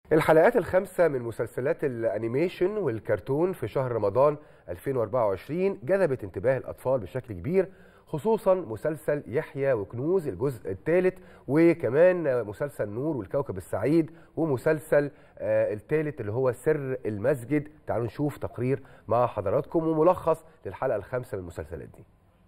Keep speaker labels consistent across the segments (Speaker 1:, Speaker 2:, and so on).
Speaker 1: الحلقات الخامسة من مسلسلات الأنيميشن والكرتون في شهر رمضان 2024 جذبت انتباه الأطفال بشكل كبير خصوصا مسلسل يحيى وكنوز الجزء الثالث وكمان مسلسل نور والكوكب السعيد ومسلسل آه الثالث اللي هو سر المسجد تعالوا نشوف تقرير مع حضراتكم وملخص للحلقة الخامسة من المسلسلات دي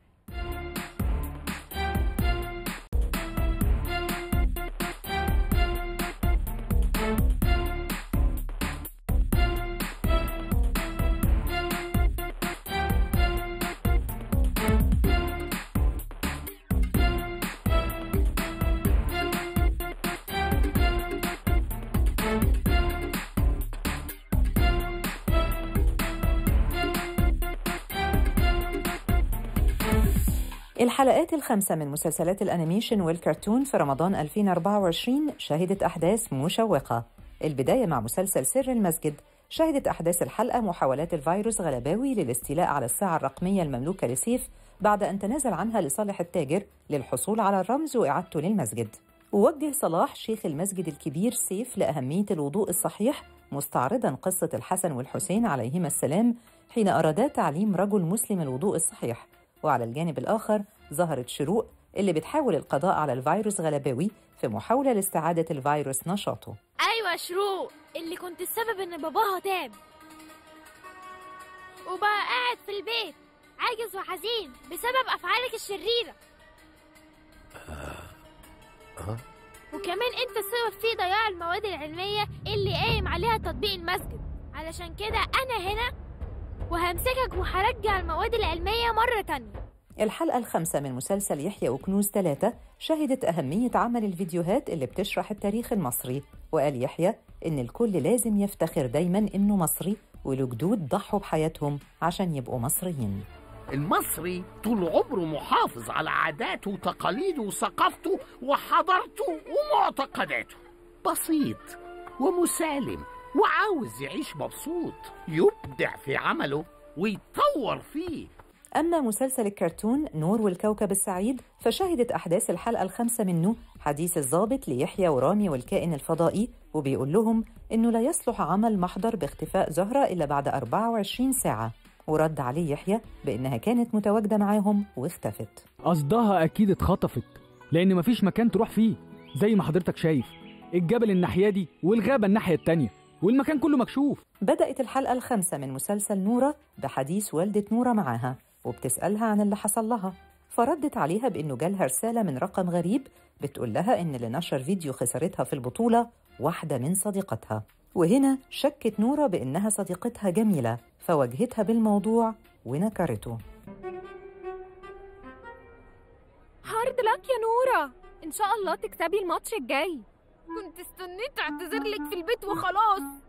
Speaker 2: الحلقات الخمسة من مسلسلات الأنيميشن والكرتون في رمضان 2024 شهدت أحداث مشوقة البداية مع مسلسل سر المسجد شهدت أحداث الحلقة محاولات الفيروس غلباوي للاستيلاء على الساعة الرقمية المملوكة لسيف بعد أن تنازل عنها لصالح التاجر للحصول على الرمز وإعادته للمسجد ووجه صلاح شيخ المسجد الكبير سيف لأهمية الوضوء الصحيح مستعرضا قصة الحسن والحسين عليهما السلام حين أرادا تعليم رجل مسلم الوضوء الصحيح وعلى الجانب الآخر ظهرت شروق اللي بتحاول القضاء على الفيروس غلباوي في محاولة لاستعادة الفيروس نشاطه
Speaker 3: ايوه شروق اللي كنت السبب ان باباها تاب وبقى قاعد في البيت عاجز وحزين بسبب افعالك الشريره وكمان انت السبب في ضياع المواد العلميه اللي قايم عليها تطبيق المسجد علشان كده انا هنا وهمسكك وهرجع المواد العلميه مره تانية
Speaker 2: الحلقة الخامسة من مسلسل يحيى وكنوز ثلاثة شهدت أهمية عمل الفيديوهات اللي بتشرح التاريخ المصري وقال يحيى إن الكل لازم يفتخر دايما إنه مصري وله جدود ضحوا بحياتهم عشان يبقوا مصريين
Speaker 4: المصري طول عمره محافظ على عاداته وتقاليده وثقافته وحضارته ومعتقداته بسيط ومسالم وعاوز يعيش مبسوط يبدع في عمله ويتطور فيه
Speaker 2: أما مسلسل الكرتون نور والكوكب السعيد فشهدت أحداث الحلقة الخامسة منه حديث الضابط ليحيى ورامي والكائن الفضائي وبيقول لهم إنه لا يصلح عمل محضر باختفاء زهرة إلا بعد 24 ساعة ورد عليه يحيى بإنها كانت متواجدة معاهم واختفت
Speaker 5: قصدها أكيد اتخطفت لأن مفيش مكان تروح فيه زي ما حضرتك شايف الجبل الناحية دي والغابة الناحية التانية والمكان كله مكشوف
Speaker 2: بدأت الحلقة الخامسة من مسلسل نورة بحديث والدة نورة معاها وبتسألها عن اللي حصل لها فردت عليها بإنه جالها رسالة من رقم غريب بتقول لها إن اللي نشر فيديو خسارتها في البطولة واحدة من صديقتها وهنا شكت نورة بإنها صديقتها جميلة فواجهتها بالموضوع ونكرته
Speaker 6: هارد لك يا نورة إن شاء الله تكسبي الماتش الجاي كنت استنيت اعتذر لك في البيت وخلاص